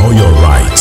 know your rights.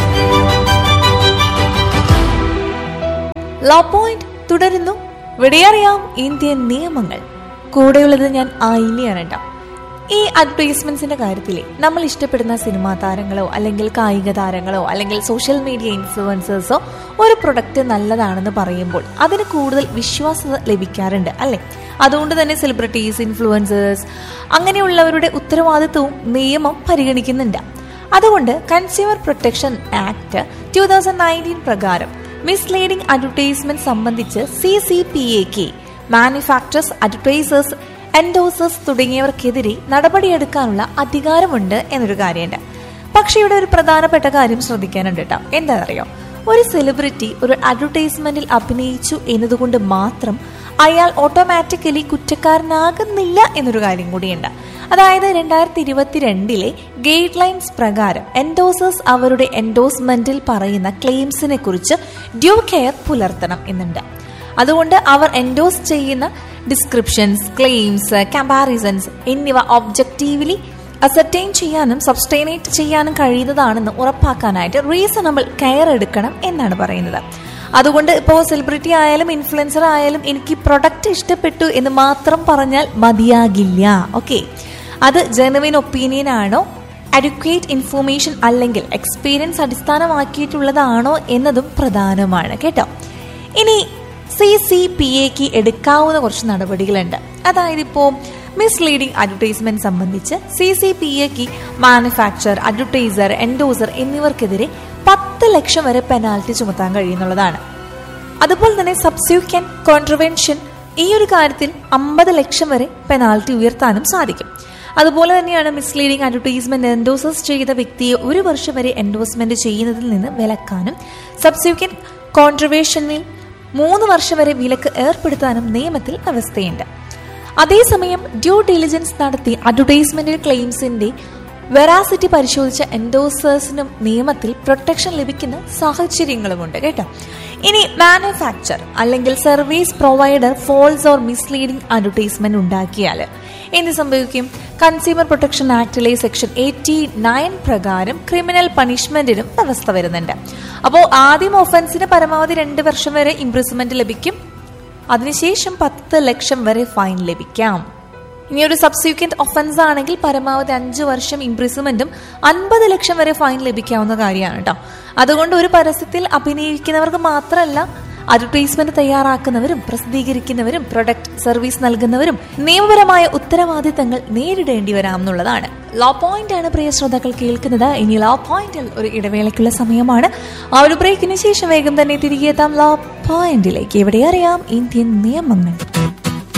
Law point തുടരുന്നു വിടയറിയാം Indian നിയമങ്ങൾ കൂടെയുള്ളത് ഞാൻ ആയില്യാണ് കേട്ടോ ഈ അഡ്വർടൈസ്മെന്റ്സിന്റെ കാര്യത്തിലെ നമ്മൾ ഇഷ്ടപ്പെടുന്ന സിനിമാ താരങ്ങളോ അല്ലെങ്കിൽ കായിക താരങ്ങളോ അല്ലെങ്കിൽ സോഷ്യൽ മീഡിയ ഇൻഫ്ലുവൻസേഴ്സോ ഒരു പ്രൊഡക്റ്റ് നല്ലതാണെന്ന് പറയുമ്പോൾ അതിന് കൂടുതൽ വിശ്വാസ്യത ലഭിക്കാറുണ്ട് അല്ലെ അതുകൊണ്ട് തന്നെ സെലിബ്രിറ്റീസ് ഇൻഫ്ലുവൻസേഴ്സ് അങ്ങനെയുള്ളവരുടെ ഉത്തരവാദിത്വവും നിയമം പരിഗണിക്കുന്നുണ്ട് അതുകൊണ്ട് consumer protection act two thousand nineteen പ്രകാരം മിസ്ലീഡിംഗ് അഡ്വർടൈസ്മെന്റ് സംബന്ധിച്ച് സി സി പി എക്ക് മാനുഫാക്ചേഴ്സ് അഡ്വർടൈസേഴ്സ് എൻഡോസേഴ്സ് തുടങ്ങിയവർക്കെതിരെ നടപടിയെടുക്കാനുള്ള അധികാരമുണ്ട് എന്നൊരു കാര്യമുണ്ട് പക്ഷെ ഇവിടെ ഒരു പ്രധാനപ്പെട്ട കാര്യം ശ്രദ്ധിക്കാനുണ്ട് കേട്ടോ എന്താണെന്നറിയോ ഒരു സെലിബ്രിറ്റി ഒരു അഡ്വർടൈസ്മെന്റിൽ അഭിനയിച്ചു എന്നതുകൊണ്ട് മാത്രം അയാൾ ഓട്ടോമാറ്റിക്കലി കുറ്റക്കാരനാകുന്നില്ല എന്നൊരു കാര്യം കൂടിയുണ്ട് അതായത് രണ്ടായിരത്തി ഇരുപത്തിരണ്ടിലെ ഗൈഡ് ലൈൻസ് പ്രകാരം എൻഡോസേഴ്സ് അവരുടെ എൻഡോസ്മെന്റിൽ പറയുന്ന ക്ലെയിംസിനെ കുറിച്ച് ഡ്യൂ കെയർ പുലർത്തണം എന്നുണ്ട് അതുകൊണ്ട് അവർ എൻഡോസ് ചെയ്യുന്ന ഡിസ്ക്രിപ്ഷൻസ് ക്ലെയിംസ് കമ്പാരിസൺസ് എന്നിവ ഒബ്ജക്റ്റീവ്ലി അസർട്ടൈൻ ചെയ്യാനും സബ്സ്റ്റൈനേറ്റ് ചെയ്യാനും കഴിയുന്നതാണെന്ന് ഉറപ്പാക്കാനായിട്ട് റീസണബിൾ കെയർ എടുക്കണം എന്നാണ് പറയുന്നത് അതുകൊണ്ട് ഇപ്പോൾ സെലിബ്രിറ്റി ആയാലും ഇൻഫ്ലുവൻസർ ആയാലും എനിക്ക് പ്രൊഡക്റ്റ് ഇഷ്ടപ്പെട്ടു എന്ന് മാത്രം പറഞ്ഞാൽ മതിയാകില്ല ഓക്കെ അത് ജെനുവിൻ ഒപ്പീനിയൻ ആണോ അഡ്വക്കേറ്റ് ഇൻഫോർമേഷൻ അല്ലെങ്കിൽ എക്സ്പീരിയൻസ് അടിസ്ഥാനമാക്കിയിട്ടുള്ളതാണോ എന്നതും പ്രധാനമാണ് കേട്ടോ ഇനി സി സി പി എക്ക് എടുക്കാവുന്ന കുറച്ച് നടപടികളുണ്ട് അതായത് ഇപ്പോൾ മിസ്ലീഡിംഗ് അഡ്വർടൈസ്മെന്റ് സംബന്ധിച്ച് സി സി പി എക്ക് മാനുഫാക്ചർ അഡ്വർടൈസർ എൻഡോസർ എന്നിവർക്കെതിരെ പത്ത് ലക്ഷം വരെ പെനാൽറ്റി ചുമത്താൻ കഴിയുന്നുള്ളതാണ് അതുപോലെ തന്നെ സബ്സ്യൂക്കൻ കോൺട്രവെൻഷൻ ഈ ഒരു കാര്യത്തിൽ അമ്പത് ലക്ഷം വരെ പെനാൽറ്റി ഉയർത്താനും സാധിക്കും അതുപോലെ തന്നെയാണ് മിസ്ലീഡിംഗ് അഡ്വർടൈസ്മെന്റ് എൻഡോസസ് ചെയ്ത വ്യക്തിയെ ഒരു വർഷം വരെ എൻഡോസ്മെന്റ് ചെയ്യുന്നതിൽ നിന്ന് വിലക്കാനും സബ്സ്യൂക്കൻ കോൺട്രവേഷനിൽ മൂന്ന് വർഷം വരെ വിലക്ക് ഏർപ്പെടുത്താനും നിയമത്തിൽ വ്യവസ്ഥയുണ്ട് അതേസമയം ഡ്യൂ ഡിലിജൻസ് നടത്തി അഡ്വർടൈസ്മെന്റ് ക്ലെയിംസിന്റെ വെറാസിറ്റി പരിശോധിച്ച എൻഡോസേഴ്സിനും നിയമത്തിൽ പ്രൊട്ടക്ഷൻ ലഭിക്കുന്ന സാഹചര്യങ്ങളുമുണ്ട് കേട്ടോ ഇനി മാനുഫാക്ചർ അല്ലെങ്കിൽ service provider false or misleading advertisement ഉണ്ടാക്കിയാൽ എന്ത് സംഭവിക്കും കൺസ്യൂമർ പ്രൊട്ടക്ഷൻ ആക്ടിലെ സെക്ഷൻ എയ്റ്റി നയൻ പ്രകാരം ക്രിമിനൽ പണിഷ്മെന്റിനും വ്യവസ്ഥ വരുന്നുണ്ട് അപ്പോൾ ആദ്യം ഒഫൻസിന് പരമാവധി രണ്ട് വർഷം വരെ ഇംപ്രൂവ്മെന്റ് ലഭിക്കും അതിനുശേഷം പത്ത് ലക്ഷം വരെ ഫൈൻ ലഭിക്കാം ഇനി ഒരു സബ്സിക്വന്റ് ഒഫൻസ് ആണെങ്കിൽ പരമാവധി അഞ്ച് വർഷം ഇംപ്രിസ്മെന്റും അൻപത് ലക്ഷം വരെ ഫൈൻ ലഭിക്കാവുന്ന കാര്യമാണ് കേട്ടോ അതുകൊണ്ട് ഒരു പരസ്യത്തിൽ അഭിനയിക്കുന്നവർക്ക് മാത്രമല്ല അഡ്വർടൈസ്മെന്റ് തയ്യാറാക്കുന്നവരും പ്രസിദ്ധീകരിക്കുന്നവരും പ്രൊഡക്റ്റ് സർവീസ് നൽകുന്നവരും നിയമപരമായ ഉത്തരവാദിത്തങ്ങൾ നേരിടേണ്ടി വരാമെന്നുള്ളതാണ് ലോ പോയിന്റ് ആണ് പ്രിയ ശ്രോതാക്കൾ കേൾക്കുന്നത് ഇനി ലോ പോയിന്റിൽ ഒരു ഇടവേളയ്ക്കുള്ള സമയമാണ് ആ ഒരു ബ്രേക്കിന് ശേഷം വേഗം തന്നെ തിരികെ എത്താം ലോ പോയിന്റിലേക്ക് എവിടെ അറിയാം ഇന്ത്യൻ നിയമങ്ങൾ